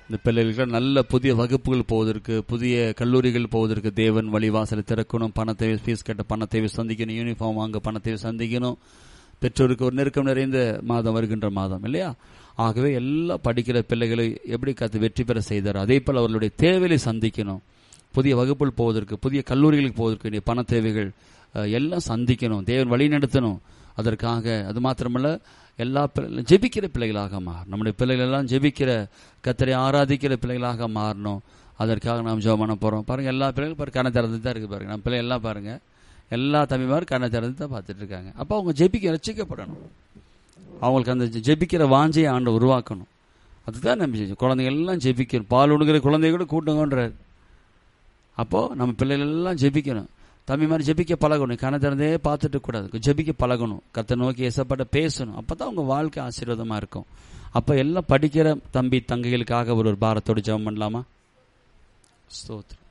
இந்த பிள்ளைகளுக்கு நல்ல புதிய வகுப்புகள் போவதற்கு புதிய கல்லூரிகள் போவதற்கு தேவன் வழிவாசலை திறக்கணும் பணத்தை ஃபீஸ் கட்ட பணத்தை சந்திக்கணும் யூனிஃபார்ம் வாங்க பணத்தை சந்திக்கணும் பெற்றோருக்கு ஒரு நெருக்கம் நிறைந்த மாதம் வருகின்ற மாதம் இல்லையா ஆகவே எல்லா படிக்கிற பிள்ளைகளை எப்படி கத்து வெற்றி பெற செய்தார் அதே போல் அவர்களுடைய தேவையை சந்திக்கணும் புதிய வகுப்புகள் போவதற்கு புதிய கல்லூரிகளுக்கு போவதற்கு வேண்டிய பண தேவைகள் அஹ், எல்லாம் சந்திக்கணும் தேவன் வழி நடத்தணும் அதற்காக அது மாத்திரமல்ல எல்லா பிள்ளை ஜெபிக்கிற பிள்ளைகளாக மாறணும் நம்முடைய பிள்ளைகள் எல்லாம் ஜெபிக்கிற கத்தரை ஆராதிக்கிற பிள்ளைகளாக மாறணும் அதற்காக நாம் ஜெபம் பண்ண போறோம் பாருங்க எல்லா பிள்ளைகளும் பாருங்க கண்ணை திறந்து தான் இருக்கு பாருங்க நம்ம பிள்ளை எல்லாம் பாருங்க எல்லா தம்பிமாரும் கண்ணை திறந்து தான் பார்த்துட்டு இருக்காங்க அப்போ அவங்க ஜெபிக்க ரசிக்கப்படணும் அவங்களுக்கு அந்த ஜெ- ஜெபிக்கிற வாஞ்சையை ஆண்டு உருவாக்கணும் அதுதான் நம்ம செஞ்சோம். குழந்தைகள் எல்லாம் ஜெபிக்கணும் பால் உடுகிற குழந்தைய கூட கூட்டுங்கன்றார் அப்போ நம்ம பிள்ளைகள் எல்லாம் ஜெபிக்கணும் தம்பி மாதிரி ஜெபிக்க பழகணும் கண்ணை திறந்தே பார்த்துட்டு கூடாது ஜெபிக்க பழகணும் கத்தை நோக்கி ஏசப்பட்ட பேசணும் அப்பதான் உங்க வாழ்க்கை ஆசீர்வாதமா இருக்கும் அப்ப எல்லாம் படிக்கிற தம்பி தங்கைகளுக்காக ஒரு ஒரு பாரத்தோடு ஜெபம் பண்ணலாமா ஸ்தோத்திரம்